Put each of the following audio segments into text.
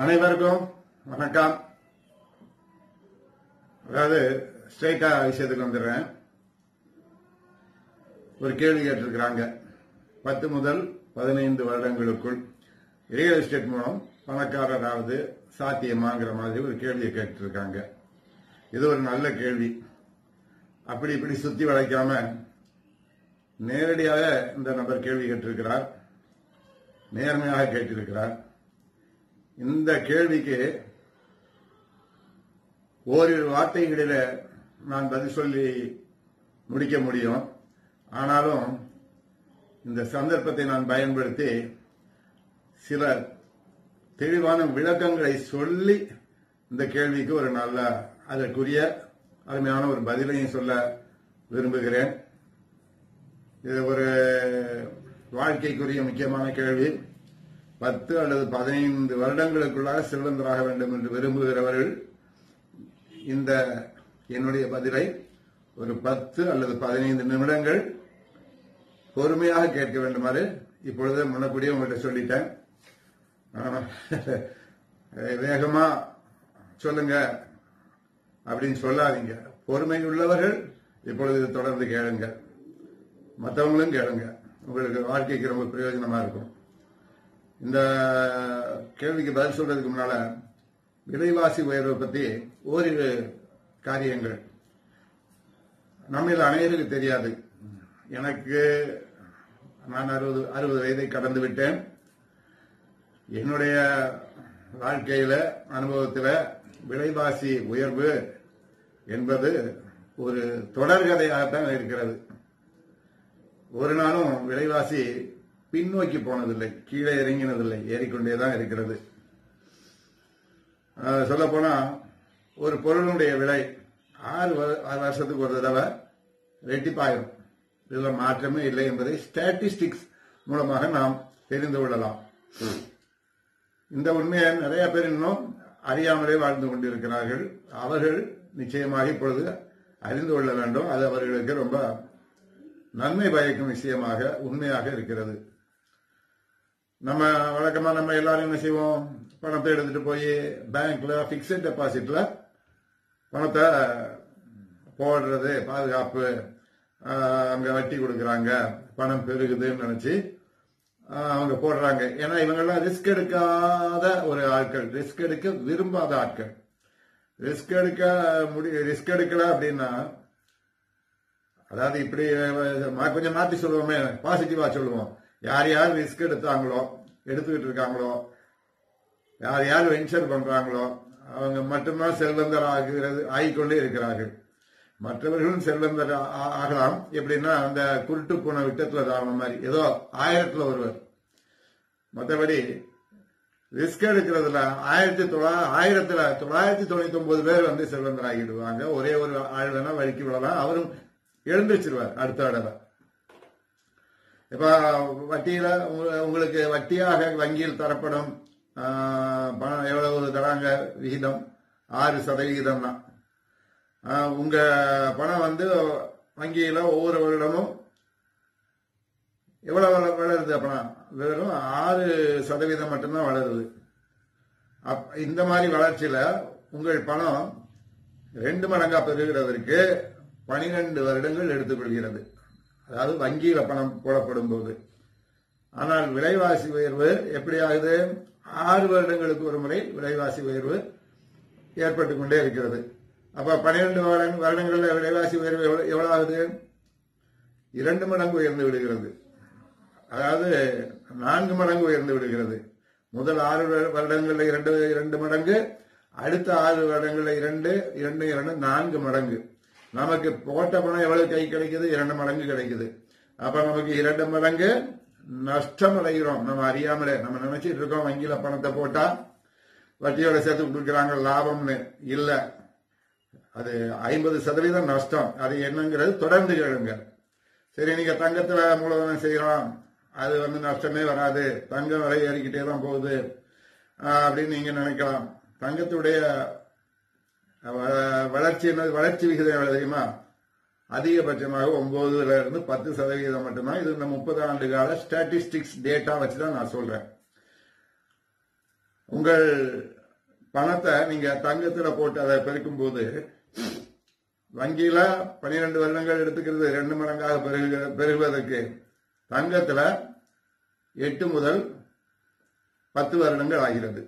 அனைவருக்கும் வணக்கம் அதாவது ஸ்ட்ரைட்டா விஷயத்துக்கு வந்துடுறேன் ஒரு கேள்வி கேட்டிருக்கிறாங்க பத்து முதல் பதினைந்து வருடங்களுக்குள் ரியல் எஸ்டேட் மூலம் பணக்காரராவது சாத்தியமாங்கிற மாதிரி ஒரு கேள்வியை கேட்டிருக்காங்க இது ஒரு நல்ல கேள்வி அப்படி இப்படி சுத்தி வளைக்காம நேரடியாக இந்த நபர் கேள்வி கேட்டிருக்கிறார் நேர்மையாக கேட்டிருக்கிறார் இந்த கேள்விக்கு ஓரிரு வார்த்தைகளில நான் பதில் சொல்லி முடிக்க முடியும் ஆனாலும் இந்த சந்தர்ப்பத்தை நான் பயன்படுத்தி சில தெளிவான விளக்கங்களை சொல்லி இந்த கேள்விக்கு ஒரு நல்ல அதற்குரிய அருமையான ஒரு பதிலையும் சொல்ல விரும்புகிறேன் இது ஒரு வாழ்க்கைக்குரிய முக்கியமான கேள்வி பத்து அல்லது பதினைந்து வருடங்களுக்குள்ளாக செல்வந்தராக வேண்டும் என்று விரும்புகிறவர்கள் இந்த என்னுடைய பதிலை ஒரு பத்து அல்லது பதினைந்து நிமிடங்கள் பொறுமையாக கேட்க வேண்டுமாறு இப்பொழுது முன்னக்கூடியே உங்கள்கிட்ட சொல்லிட்டேன் ஆனா, வேகமா சொல்லுங்க அப்படின்னு சொல்லாதீங்க பொறுமை உள்ளவர்கள் இப்பொழுது இது தொடர்ந்து கேளுங்க மற்றவங்களும் கேளுங்க உங்களுக்கு வாழ்க்கைக்கு ரொம்ப பிரயோஜனமா இருக்கும் இந்த கேள்விக்கு பதில் சொல்றதுக்கு முன்னால விலைவாசி உயர்வை பத்தி ஓரிரு காரியங்கள் நம்மில் அனைவருக்கு தெரியாது எனக்கு நான் அறுபது அறுபது வயதை கடந்து விட்டேன் என்னுடைய வாழ்க்கையில அனுபவத்தில் விலைவாசி உயர்வு என்பது ஒரு தொடர்கதையாகத்தான் இருக்கிறது ஒரு நாளும் விலைவாசி பின்னோக்கி போனதில்லை கீழே இறங்கினதில்லை ஏறிக்கொண்டேதான் இருக்கிறது சொல்ல போனா ஒரு பொருளுடைய விலை ஆறு வ- ஆறு வருஷத்துக்கு ஒரு தடவை ரெட்டிப்பாயிரும் இதுல மாற்றமே இல்லை என்பதை ஸ்டாட்டிஸ்டிக்ஸ் மூலமாக நாம் தெரிந்து கொள்ளலாம் இந்த உண்மையை நிறைய பேர் இன்னும் அறியாமலே வாழ்ந்து கொண்டிருக்கிறார்கள் அவர்கள் நிச்சயமாக இப்பொழுது அறிந்து கொள்ள வேண்டும் அது அவர்களுக்கு ரொம்ப நன்மை பயக்கும் விஷயமாக உண்மையாக இருக்கிறது நம்ம வழக்கமா நம்ம எல்லாரும் என்ன செய்வோம் பணத்தை எடுத்துட்டு போய் பேங்க்ல பிக்சட் டெபாசிட்ல பணத்தை போடுறது பாதுகாப்பு ஆஹ், அங்க வட்டி கொடுக்கறாங்க பணம் பெருகுதுன்னு நினைச்சு ஆஹ், அவங்க போடுறாங்க ஏன்னா இவங்கெல்லாம் ரிஸ்க் எடுக்காத ஒரு ஆட்கள் ரிஸ்க் எடுக்க விரும்பாத ஆட்கள் ரிஸ்க் எடுக்க முடி ரிஸ்க் எடுக்கல அப்படின்னா அதாவது இப்படி அஹ், மா- கொஞ்சம் மாத்தி சொல்லுவோமே பாசிட்டிவா சொல்லுவோம் யார் யார் ரிஸ்க் எடுத்தாங்களோ எடுத்துக்கிட்டு இருக்காங்களோ யார் யார் வெஞ்சர் பண்றாங்களோ அவங்க மட்டும்தான் செல்வந்தர் ஆகிறது ஆகிக்கொண்டே இருக்கிறார்கள் மற்றவர்களும் செல்வந்தர் ஆ- ஆ- ஆகலாம் எப்படின்னா அந்த குருட்டு போன விட்டத்துல தாவன மாதிரி ஏதோ ஆயிரத்துல ஒருவர் மற்றபடி ரிஸ்க் எடுக்கிறதுல ஆயிரத்தி தொள்ளாயிரம் ஆயிரத்துல தொள்ளாயிரத்தி தொண்ணூத்தி ஒன்பது பேர் வந்து செல்வந்தராகிடுவாங்க ஒரே ஒரு ஆள் வேணா வழுக்கி விடலாம் அவரும் எழுந்திருச்சிருவார் அடுத்த தடவை இப்ப வட்டியில உங்க- உங்களுக்கு வட்டியாக வங்கியில் தரப்படும் ஆ, பணம் எவ்வளவு தராங்க விகிதம் ஆறு சதவிகிதம் தான் ஆ, உங்க பணம் வந்து வங்கியில ஒவ்வொரு வருடமும் எவ்வளவு வள- வளருது அப்பனா வெறும் ஆறு சதவீதம் மட்டும்தான் வளருது அப்- இந்த மாதிரி வளர்ச்சியில உங்கள் பணம் ரெண்டு மடங்கா பெறுகிறதற்கு பனிரெண்டு வருடங்கள் எடுத்துக்கொள்கிறது அதாவது வங்கியில பணம் போடப்படும் போது ஆனால் விலைவாசி உயர்வு எப்படி ஆகுது ஆறு வருடங்களுக்கு ஒரு முறை விலைவாசி உயர்வு ஏற்பட்டு கொண்டே இருக்கிறது அப்ப பன்னிரண்டு வருடங்கள்ல விலைவாசி உயர்வு எவ்வளவு எவ்வளவு ஆகுது இரண்டு மடங்கு உயர்ந்து விடுகிறது அதாவது நான்கு மடங்கு உயர்ந்து விடுகிறது முதல் ஆறு வரு- வருடங்கள்ல இரண்டு இரண்டு மடங்கு அடுத்த ஆறு வருடங்கள்ல இரண்டு இரண்டு இரண்டு நான்கு மடங்கு நமக்கு போட்ட பணம் எவ்வளவு கை கிடைக்குது இரண்டு மடங்கு கிடைக்குது அப்ப நமக்கு இரண்டு மடங்கு நஷ்டம் அடைகிறோம் நம்ம அறியாமலே நம்ம நினைச்சிட்டு இருக்கோம் வங்கியில பணத்தை போட்டா வட்டியோட சேர்த்து கொடுக்குறாங்க லாபம்னு இல்ல அது ஐம்பது சதவீதம் நஷ்டம் அது என்னங்கிறது தொடர்ந்து கேளுங்க சரி நீங்க தங்கத்துல மூலதனம் செய்யலாம் அது வந்து நஷ்டமே வராது தங்கம் விலை ஏறிக்கிட்டே தான் போகுது ஆஹ், அப்படின்னு நீங்க நினைக்கலாம் தங்கத்துடைய வ- வளர்ச்சி என்னது வளர்ச்சி விகிதம் எவ்வளவு தெரியுமா அதிகபட்சமாக ஒன்பதுல இருந்து பத்து சதவீதம் மட்டும்தான் இது இந்த முப்பது ஆண்டு கால ஸ்டாட்டிஸ்டிக்ஸ் டேட்டா வச்சுதான் நான் சொல்றேன் உங்கள் பணத்தை நீங்க தங்கத்துல போட்டு அதை பெருக்கும் போது வங்கியில பனிரெண்டு வருடங்கள் எடுத்துக்கிறது ரெண்டு மடங்காக பெருகு பெருகுவதற்கு தங்கத்துல எட்டு முதல் பத்து வருடங்கள் ஆகிறது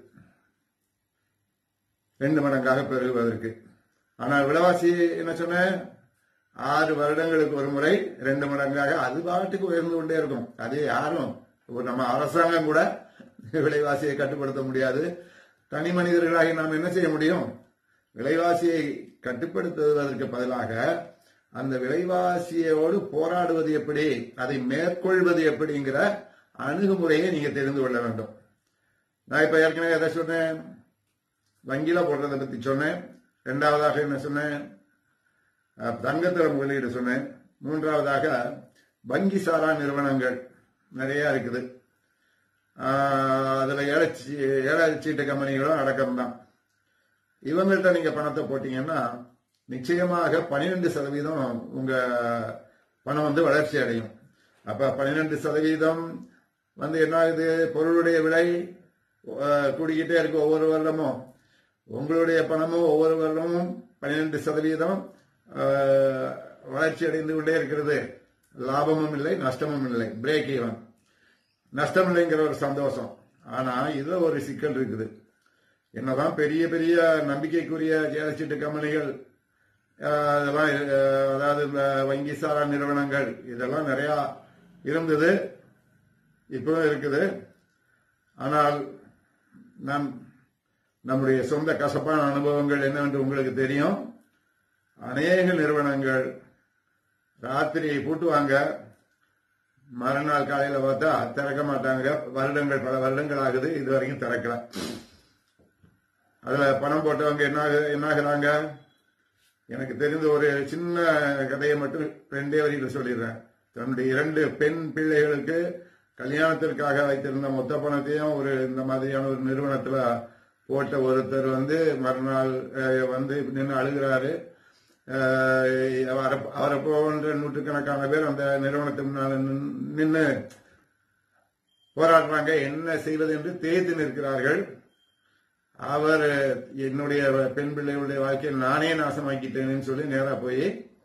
ரெண்டு மடங்காக பெருகுவதற்கு ஆனால் விலைவாசி என்ன சொன்னேன் ஆறு வருடங்களுக்கு ஒரு முறை ரெண்டு மடங்காக அது பாட்டுக்கு உயர்ந்து கொண்டே இருக்கும் அது யாரும் ஒரு நம்ம அரசாங்கம் கூட விலைவாசியை கட்டுப்படுத்த முடியாது தனி மனிதர்களாகி நாம் என்ன செய்ய முடியும் விலைவாசியை கட்டுப்படுத்துவதற்கு பதிலாக அந்த விலைவாசியோடு போராடுவது எப்படி அதை மேற்கொள்வது எப்படிங்கிற அணுகுமுறையை நீங்க தெரிந்து கொள்ள வேண்டும் நான் இப்ப ஏற்கனவே எதை சொன்னேன் வங்கியில போடுறதை பத்தி சொன்னேன் இரண்டாவதாக என்ன சொன்னேன் அஹ், தங்கத்துல முதலீடு சொன்னேன் மூன்றாவதாக வங்கி சாரா நிறுவனங்கள் நிறைய இருக்குது ஆஹ், அதுல ஏழச்சி ஏழாவது சீட்டு கம்பெனிகளும் அடக்கம் தான் இவங்கள்ட்ட நீங்க பணத்தை போட்டீங்கன்னா நிச்சயமாக பன்னிரெண்டு சதவீதம் உங்க பணம் வந்து வளர்ச்சி அடையும் அப்ப பன்னிரெண்டு சதவீதம் வந்து என்ன ஆகுது பொருளுடைய விலை அஹ், கூடிக்கிட்டே இருக்கு ஒவ்வொரு வருடமும் உங்களுடைய பணமும் ஒவ்வொரு வருடமும் பன்னிரெண்டு சதவீதம் அஹ், வளர்ச்சி அடைந்து கொண்டே இருக்கிறது லாபமும் இல்லை நஷ்டமும் இல்லை பிரேக் ஈவன் நஷ்டம் இல்லைங்கிற ஒரு சந்தோஷம் ஆனா இதுல ஒரு சிக்கல் இருக்குது என்னதான் பெரிய பெரிய நம்பிக்கைக்குரிய ஜேலச்சீட்டு கம்பெனிகள் அஹ், அதெல்லாம் அஹ், அதாவது இந்த வங்கி சாரா நிறுவனங்கள் இதெல்லாம் நிறைய இருந்தது இப்பவும் இருக்குது ஆனால் நம் நம்முடைய சொந்த கசப்பான அனுபவங்கள் என்னவென்று உங்களுக்கு தெரியும் அநேக நிறுவனங்கள் ராத்திரியை பூட்டுவாங்க மறுநாள் காலையில பார்த்தா திறக்க மாட்டாங்க வருடங்கள் பல வருடங்கள் ஆகுது இது வரைக்கும் திறக்கல அதுல பணம் போட்டவங்க என்ன ஆகு- என்ன ஆகுறாங்க எனக்கு தெரிந்த ஒரு சின்ன கதையை மட்டும் ரெண்டே வரியில சொல்லிடுறேன் தன்னுடைய இரண்டு பெண் பிள்ளைகளுக்கு கல்யாணத்திற்காக வைத்திருந்த மொத்த பணத்தையும் ஒரு இந்த மாதிரியான ஒரு நிறுவனத்துல போட்ட ஒருத்தர் வந்து மறுநாள் அஹ், வந்து நின்று அழுகிறாரு அஹ், அவரை அவரை போன்ற நூற்றுக்கணக்கான பேர் அந்த நிறுவனத்துக்கு முன்னால நின்று போராடுறாங்க என்ன செய்வது என்று தேய்த்து நிற்கிறார்கள் அவர் என்னுடைய பெண் பிள்ளைகளுடைய வாழ்க்கையை நானே நாசமாக்கிட்டேன்னு சொல்லி நேரா போய்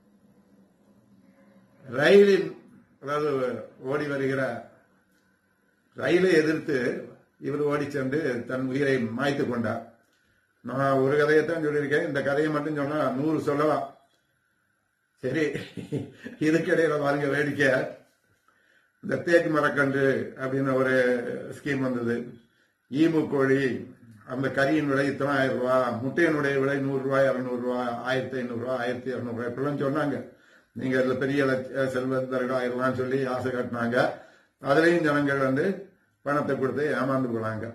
ரயிலின் அதாவது ஓடி வருகிற ரயிலை எதிர்த்து இவர் ஓடி சென்று தன் உயிரை மாய்த்து கொண்டார் நான் ஒரு கதையைத்தான் சொல்லியிருக்கேன் இந்த கதையை மட்டும் சொன்னா நூறு சொல்லலாம் சரி இதுக்கிடையில பாருங்க வேடிக்கை இந்த தேக்கு மரக்கன்று அப்படின்னு ஒரு ஸ்கீம் வந்தது ஈமு கோழி அந்த கறியின் விலை இத்தனை ஆயிரம் ரூபாய் முட்டையினுடைய விலை நூறு ரூபாய் இருநூறு ரூபாய் ஆயிரத்தி ஐநூறு ரூபாய் ஆயிரத்தி இருநூறு ரூபாய் இப்படிலாம் சொன்னாங்க நீங்க அதுல பெரிய லட்ச- செல்வந்தர்கள் ஆயிரலாம் சொல்லி ஆசை காட்டினாங்க அதுலயும் ஜனங்கள் வந்து பணத்தை கொடுத்து ஏமாந்து போனாங்க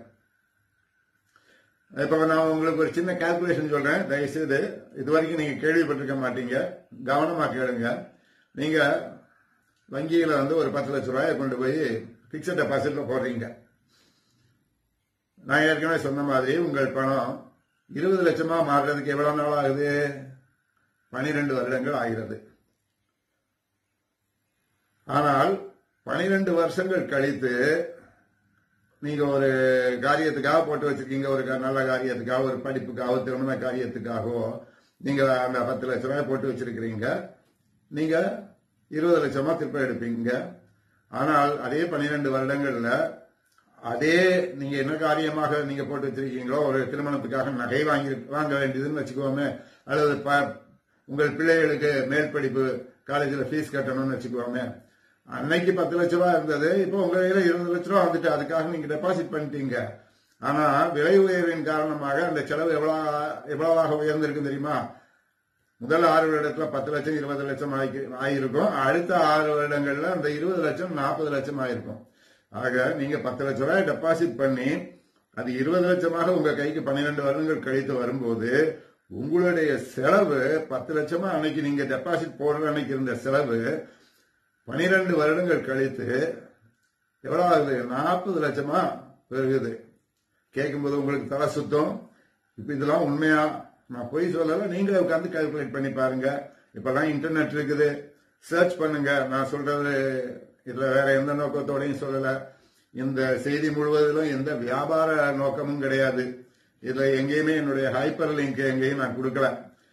இப்ப நான் உங்களுக்கு ஒரு சின்ன கால்குலேஷன் சொல்றேன் தயவுசெய்து இது வரைக்கும் நீங்க கேள்விப்பட்டிருக்க மாட்டீங்க கவனமா கேளுங்க நீங்க வங்கியில வந்து ஒரு பத்து லட்ச ரூபாயை கொண்டு போய் பிக்சட் டெபாசிட்ல போடுறீங்க நான் ஏற்கனவே சொன்ன மாதிரி உங்கள் பணம் இருபது லட்சமா மாறுறதுக்கு எவ்வளவு நாள் ஆகுது பனிரெண்டு வருடங்கள் ஆகிறது ஆனால் பனிரெண்டு வருஷங்கள் கழித்து நீங்க ஒரு காரியத்துக்காக போட்டு வச்சிருக்கீங்க ஒரு க- நல்ல காரியத்துக்காக ஒரு படிப்புக்காக ஒரு திருமண காரியத்துக்காகவோ நீங்க அந்த பத்து லட்ச ரூபாய் போட்டு வச்சிருக்கிறீங்க நீங்க இருபது லட்சமா திருப்ப எடுப்பீங்க ஆனால் அதே பன்னிரெண்டு வருடங்கள்ல அதே நீங்க என்ன காரியமாக நீங்க போட்டு வச்சிருக்கீங்களோ ஒரு திருமணத்துக்காக நகை வாங்கி வாங்க வேண்டியதுன்னு வச்சுக்கோமே அல்லது ப- உங்கள் பிள்ளைகளுக்கு மேல் படிப்பு காலேஜில் ஃபீஸ் கட்டணும்னு வச்சுக்கோமே அன்னைக்கு பத்து லட்ச ரூபா இருந்தது இப்போ உங்க கையில இருபது லட்ச ரூபா வந்துட்டு அதுக்காக நீங்க டெபாசிட் பண்ணிட்டீங்க ஆனா விலை உயர்வின் காரணமாக அந்த செலவு எவ்வளவு எவ்வளவாக உயர்ந்திருக்கு தெரியுமா முதல் ஆறு வருடத்துல பத்து லட்சம் இருபது லட்சம் ஆகி- ஆயிருக்கும் அடுத்த ஆறு வருடங்கள்ல அந்த இருபது லட்சம் நாற்பது லட்சம் ஆயிருக்கும் ஆக நீங்க பத்து லட்சம் ரூபாய் டெபாசிட் பண்ணி அது இருபது லட்சமாக உங்க கைக்கு பன்னிரெண்டு வருடங்கள் கழித்து வரும்போது உங்களுடைய செலவு பத்து லட்சமா அன்னைக்கு நீங்க டெபாசிட் போடுற அன்னைக்கு இருந்த செலவு பனிரெண்டு வருடங்கள் கழித்து எவ்வளவு ஆகுது நாற்பது லட்சமா பெருகுது கேட்கும்போது உங்களுக்கு தலை சுத்தம் இப்ப இதெல்லாம் உண்மையா நான் பொய் சொல்லல நீங்களே உட்காந்து கால்குலேட் பண்ணி பாருங்க இப்பெல்லாம் இன்டர்நெட் இருக்குது சர்ச் பண்ணுங்க நான் சொல்றது இதுல வேற எந்த நோக்கத்தோடையும் சொல்லல இந்த செய்தி முழுவதிலும் எந்த வியாபார நோக்கமும் கிடையாது இதுல எங்கேயுமே என்னுடைய ஹைப்பர் லிங்க் எங்கேயும் நான் கொடுக்கல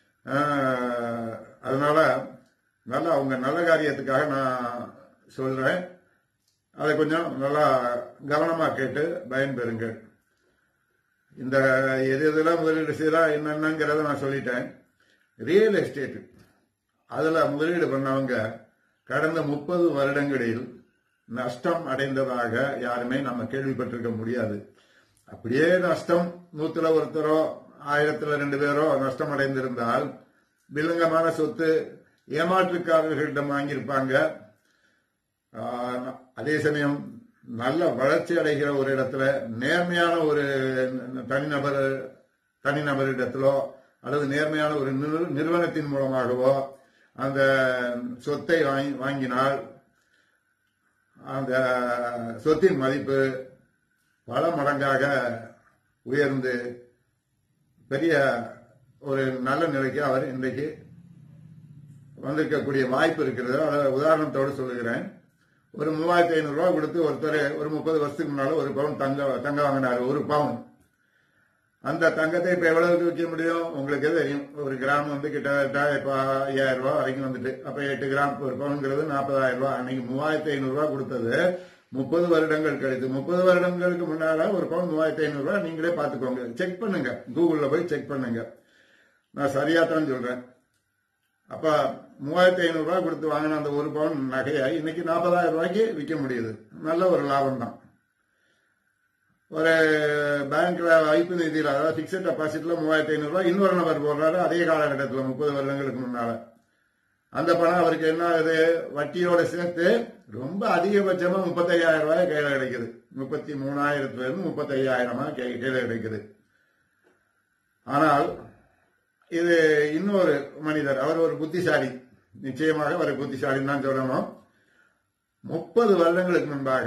ஆஹ், அதனால நல்ல அவங்க நல்ல காரியத்துக்காக நான் சொல்றேன் அதை கொஞ்சம் நல்லா கவனமா கேட்டு பயன்பெறுங்கள் இந்த எது எதெல்லாம் முதலீடு செய்யலாம் என்னென்னங்கிறத நான் சொல்லிட்டேன் ரியல் எஸ்டேட் அதுல முதலீடு பண்ணவங்க கடந்த முப்பது வருடங்களில் நஷ்டம் அடைந்ததாக யாருமே நம்ம கேள்விப்பட்டிருக்க முடியாது அப்படியே நஷ்டம் நூத்துல ஒருத்தரோ ஆயிரத்துல ரெண்டு பேரோ நஷ்டம் அடைந்திருந்தால் வில்லங்கமான சொத்து ஏமாற்றுக்காரர்களிடம் வாங்கியிருப்பாங்க ஆஹ், அதே சமயம் நல்ல வளர்ச்சி அடைகிற ஒரு இடத்துல நேர்மையான ஒரு தனிநபர் தனிநபரிடத்திலோ அல்லது நேர்மையான ஒரு நிறு- நிறுவனத்தின் மூலமாகவோ அந்த சொத்தை வாங்கி வாங்கினால் அந்த சொத்தின் மதிப்பு பல மடங்காக உயர்ந்து பெரிய ஒரு நல்ல நிலைக்கு அவர் இன்றைக்கு வந்திருக்கக்கூடிய வாய்ப்பு இருக்கிறது அதை உதாரணத்தோடு சொல்லுகிறேன் ஒரு மூவாயிரத்தி ஐநூறு ரூபாய் கொடுத்து ஒருத்தர் ஒரு முப்பது வருஷத்துக்கு முன்னால ஒரு பவுன் தங்க தங்க வாங்கினாரு ஒரு பவுன் அந்த தங்கத்தை இப்ப எவ்வளவுக்கு விற்க முடியும் உங்களுக்கே தெரியும் ஒரு கிராம் வந்து கிட்டத்தட்ட இப்ப ஐயாயிரம் ரூபாய் வரைக்கும் வந்துட்டு அப்ப எட்டு கிராம் ஒரு பவுன்ங்கிறது நாற்பதாயிரம் ரூபாய் அன்னைக்கு மூவாயிரத்தி ஐநூறு ரூபாய் கொடுத்தது முப்பது வருடங்கள் கழித்து முப்பது வருடங்களுக்கு முன்னால ஒரு பவுன் மூவாயிரத்தி ஐநூறு ரூபாய் நீங்களே பாத்துக்கோங்க செக் பண்ணுங்க கூகுள்ல போய் செக் பண்ணுங்க நான் சரியா தான் சொல்றேன் அப்ப மூவாயிரத்தி ஐநூறு ரூபாய் கொடுத்து வாங்கின அந்த ஒரு பவுன் நகையை இன்னைக்கு நாற்பதாயிரம் ரூபாய்க்கு விற்க முடியுது நல்ல ஒரு லாபம் தான் ஒரு பேங்க்ல வைப்பு நிதியில அதாவது பிக்சட் டெபாசிட்ல மூவாயிரத்தி ஐநூறு ரூபாய் இன்னொரு நபர் போடுறாரு அதே காலகட்டத்தில் முப்பது வருடங்களுக்கு முன்னால அந்த பணம் அவருக்கு என்ன ஆகுது வட்டியோட சேர்த்து ரொம்ப அதிகபட்சமா முப்பத்தையாயிரம் ரூபாய் கையில கிடைக்குது முப்பத்தி மூணாயிரத்துல இருந்து முப்பத்தையாயிரமா கை- கையில கிடைக்குது ஆனால் இது இன்னொரு மனிதர் அவர் ஒரு புத்திசாலி நிச்சயமாக அவர் புத்திசாலின்னு தான் சொல்லணும் முப்பது வருடங்களுக்கு முன்பாக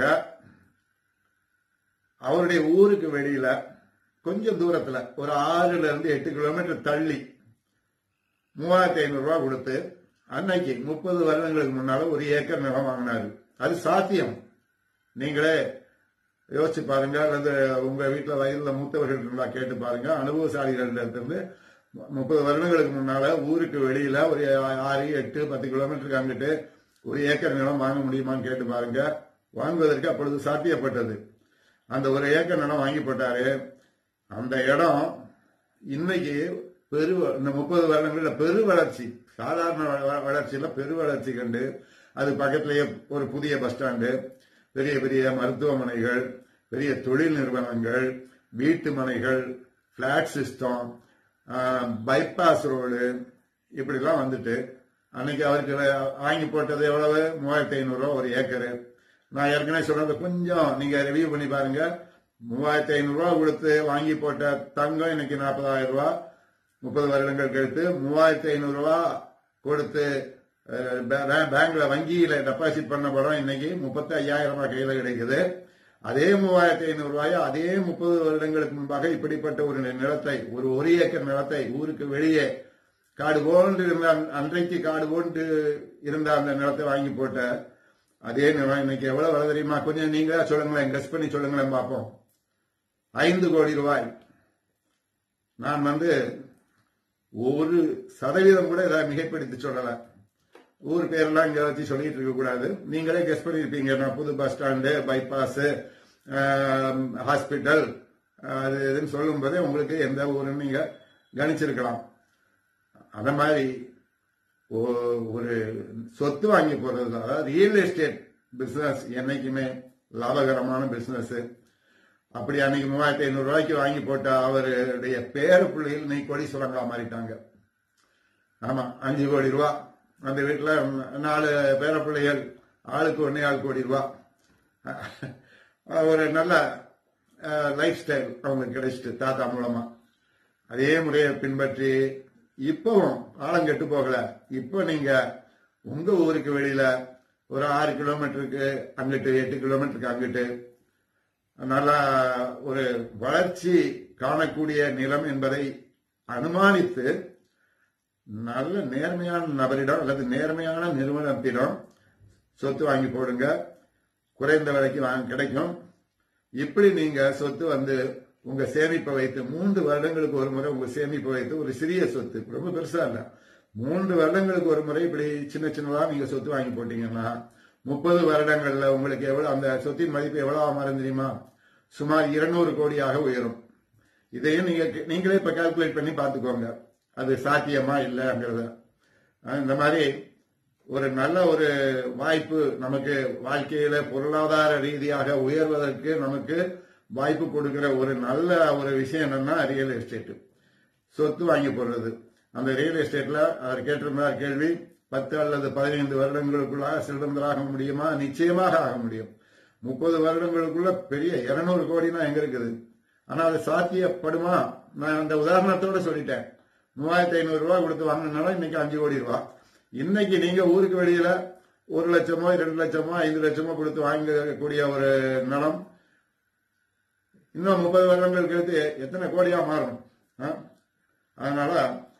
அவருடைய ஊருக்கு வெளியில கொஞ்சம் தூரத்துல ஒரு ஆறுல இருந்து எட்டு கிலோமீட்டர் தள்ளி மூவாயிரத்தி ஐநூறு ரூபாய் கொடுத்து அன்னைக்கு முப்பது வருடங்களுக்கு முன்னால ஒரு ஏக்கர் நிலம் வாங்கினாரு அது சாத்தியம் நீங்களே யோசிச்சு பாருங்க அல்லது உங்க வீட்டுல வயதுல மூத்தவர்கள் இருந்தா கேட்டு பாருங்க அனுபவசாலிகளிடத்திலிருந்து முப்பது வருடங்களுக்கு முன்னால ஊருக்கு வெளியில ஒரு ஆறு எட்டு பத்து கிலோமீட்டருக்கு அங்கிட்டு ஒரு ஏக்கர் நிலம் வாங்க முடியுமான்னு கேட்டு பாருங்க வாங்குவதற்கு அப்பொழுது சாத்தியப்பட்டது அந்த ஒரு ஏக்கர் நிலம் வாங்கி போட்டாரு அந்த இடம் இன்னைக்கு பெரு இந்த முப்பது வருடங்களில் பெரு வளர்ச்சி சாதாரண வ- வளர்ச்சியில பெரு வளர்ச்சி கண்டு அது பக்கத்திலேயே ஒரு புதிய பஸ் ஸ்டாண்டு பெரிய பெரிய மருத்துவமனைகள் பெரிய தொழில் நிறுவனங்கள் வீட்டு மனைகள் பிளாட் சிஸ்டம் பைபாஸ் ரோடு இப்படிலாம் வந்துட்டு அன்னைக்கு அவருக்கு வாங்கி போட்டது எவ்வளவு மூவாயிரத்தி ஐநூறு ரூபா ஒரு ஏக்கரு நான் ஏற்கனவே சொன்னது கொஞ்சம் நீங்க ரிவ்யூ பண்ணி பாருங்க மூவாயிரத்தி ஐநூறு ரூபா கொடுத்து வாங்கி போட்ட தங்கம் இன்னைக்கு நாற்பதாயிரம் ரூபாய் முப்பது வருடங்கள் கழித்து மூவாயிரத்தி ஐநூறு ரூபா கொடுத்து அஹ், பே- பேங்க்ல வங்கியில டெபாசிட் பண்ண படம் இன்னைக்கு முப்பத்தி ஐயாயிரம் ரூபாய் கையில கிடைக்குது அதே மூவாயிரத்தி ஐநூறு ரூபாய் அதே முப்பது வருடங்களுக்கு முன்பாக இப்படிப்பட்ட ஒரு நிலத்தை ஒரு ஒரு ஏக்கர் நிலத்தை ஊருக்கு வெளியே காடு போன்று இருந்த அந்த- அன்றைக்கு காடு போன்று இருந்த அந்த நிலத்தை வாங்கி போட்ட அதே நிலம் இன்னைக்கு எவ்வளவு விலை தெரியுமா கொஞ்சம் நீங்களே சொல்லுங்களேன் கெஸ் பண்ணி சொல்லுங்களேன் பார்ப்போம் ஐந்து கோடி ரூபாய் நான் வந்து ஒரு சதவீதம் கூட இதை மிகைப்படுத்தி சொல்லல ஊர் பேரெல்லாம் இங்க வச்சு சொல்லிட்டு இருக்க கூடாது நீங்களே கெஸ் பண்ணிருப்பீங்க நான் புது பஸ் ஸ்டாண்டு பைபாஸ் ஹாஸ்பிட்டல் அது இதுன்னு சொல்லும் போதே உங்களுக்கு எந்த ஊருன்னு நீங்க கணிச்சிருக்கலாம் அத மாதிரி ஒ- ஒரு சொத்து வாங்கி போறது அதாவது ரியல் எஸ்டேட் பிசினஸ் என்னைக்குமே லாபகரமான பிசினஸ் அப்படி அன்னைக்கு மூவாயிரத்தி ஐநூறு ரூபாய்க்கு வாங்கி போட்ட அவருடைய பேர பிள்ளைகள் இன்னைக்கு கோடீஸ்வரங்களா மாறிட்டாங்க ஆமா அஞ்சு கோடி ரூபா அந்த வீட்டுல நாலு பேர பிள்ளைகள் ஆளுக்கு ஒன்னே ஆள் கோடி ரூபா ஒரு நல்ல லைஃப் ஸ்டைல் அவங்களுக்கு கிடைச்சிட்டு தாத்தா மூலமா அதே முறையை பின்பற்றி இப்பவும் காலம் கெட்டு போகல இப்போ நீங்க உங்க ஊருக்கு வெளியில ஒரு ஆறு கிலோமீட்டருக்கு அங்கிட்டு எட்டு கிலோமீட்டருக்கு அங்கிட்டு நல்லா ஒரு வளர்ச்சி காணக்கூடிய நிலம் என்பதை அனுமானித்து நல்ல நேர்மையான நபரிடம் அல்லது நேர்மையான நிறுவனத்திடம் சொத்து வாங்கி போடுங்க குறைந்த விலைக்கு வாங்க கிடைக்கும் இப்படி நீங்க சொத்து வந்து உங்க சேமிப்பை வைத்து மூன்று வருடங்களுக்கு ஒரு முறை உங்க சேமிப்பை வைத்து ஒரு சிறிய சொத்து ரொம்ப பெருசா இல்ல மூன்று வருடங்களுக்கு ஒரு முறை இப்படி சின்ன சின்னதா நீங்க சொத்து வாங்கி போட்டீங்கன்னா முப்பது வருடங்கள்ல உங்களுக்கு எவ்வளவு அந்த சொத்தின் மதிப்பு எவ்வளவு மாறும் தெரியுமா சுமார் இருநூறு கோடியாக உயரும் இதையும் நீங்க நீங்களே இப்ப கால்குலேட் பண்ணி பார்த்துக்கோங்க அது சாத்தியமா இல்லைங்கிறத அஹ் இந்த மாதிரி ஒரு நல்ல ஒரு வாய்ப்பு நமக்கு வாழ்க்கையில பொருளாதார ரீதியாக உயர்வதற்கு நமக்கு வாய்ப்பு கொடுக்கிற ஒரு நல்ல ஒரு விஷயம் என்னன்னா ரியல் எஸ்டேட் சொத்து வாங்கி போடுறது அந்த ரியல் எஸ்டேட்ல அவர் கேட்டிருந்தார் கேள்வி பத்து அல்லது பதினைந்து வருடங்களுக்குள்ளாக செல்வந்தராக முடியுமா நிச்சயமாக ஆக முடியும் முப்பது வருடங்களுக்குள்ள பெரிய இருநூறு கோடினா எங்க இருக்குது ஆனா அது சாத்தியப்படுமா நான் அந்த உதாரணத்தோட சொல்லிட்டேன் மூவாயிரத்தி ஐநூறு ரூபாய் கொடுத்து வாங்கினாலும் இன்னைக்கு அஞ்சு கோடி ரூபாய் இன்னைக்கு நீங்க ஊருக்கு வெளியில ஒரு லட்சமோ ரெண்டு லட்சமோ ஐந்து லட்சமோ கொடுத்து வாங்கக்கூடிய ஒரு நிலம் இன்னும் முப்பது வருடங்கள் கழித்து எத்தனை கோடியா மாறும் ஆ? அதனால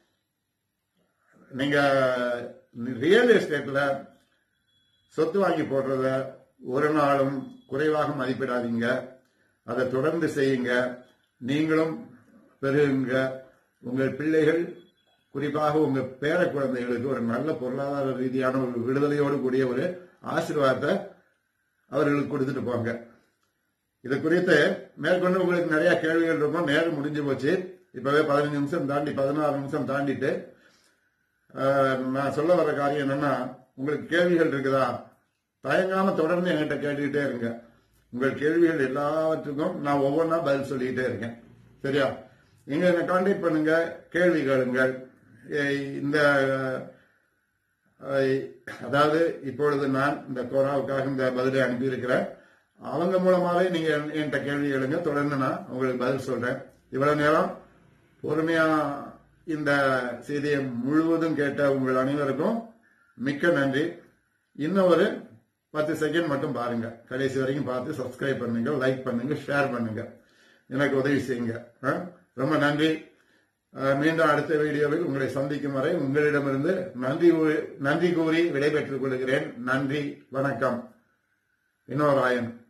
நீங்க ரியல் எஸ்டேட்ல சொத்து வாங்கி போடுறத ஒரு நாளும் குறைவாக மதிப்பிடாதீங்க அதை தொடர்ந்து செய்யுங்க நீங்களும் பெருகுங்க உங்கள் பிள்ளைகள் குறிப்பாக உங்க பேர குழந்தைகளுக்கு ஒரு நல்ல பொருளாதார ரீதியான ஒரு விடுதலையோடு கூடிய ஒரு ஆசீர்வாதத்தை அவர்களுக்கு கொடுத்துட்டு போங்க இது குறித்து மேற்கொண்டு உங்களுக்கு நிறைய கேள்விகள் இருக்கும் நேரம் முடிஞ்சு போச்சு இப்பவே பதினஞ்சு நிமிஷம் தாண்டி பதினாறு நிமிஷம் தாண்டிட்டு ஆஹ், நான் சொல்ல வர காரியம் என்னன்னா உங்களுக்கு கேள்விகள் இருக்குதா தயங்காம தொடர்ந்து என்கிட்ட கேட்டுக்கிட்டே இருங்க உங்கள் கேள்விகள் எல்லாவற்றுக்கும் நான் ஒவ்வொன்றா பதில் சொல்லிக்கிட்டே இருக்கேன் சரியா நீங்க என்னை கான்டாக்ட் பண்ணுங்க கேள்வி கேளுங்கள் ஏய், இந்த அஹ், அதாவது இப்பொழுது நான் இந்த கொரோனாவுக்காக இந்த பதிலை அனுப்பியிருக்கிறேன் அவங்க மூலமாவே நீங்க என்- என்கிட்ட கேள்வி கேளுங்க தொடர்ந்து நான் உங்களுக்கு பதில் சொல்றேன் இவ்வளவு நேரம் பொறுமையா இந்த செய்தியை முழுவதும் கேட்ட உங்கள் அனைவருக்கும் மிக்க நன்றி இன்னும் ஒரு பத்து செகண்ட் மட்டும் பாருங்க கடைசி வரைக்கும் பார்த்து சப்ஸ்கிரைப் பண்ணுங்க லைக் பண்ணுங்க ஷேர் பண்ணுங்க எனக்கு உதவி செய்யுங்க ஆ? ரொம்ப நன்றி அஹ், மீண்டும் அடுத்த வீடியோவில் உங்களை சந்திக்கும் வரை உங்களிடமிருந்து நன்றி கூறி- நன்றி கூறி விடைபெற்றுக் கொள்கிறேன் நன்றி வணக்கம் வினோராயன்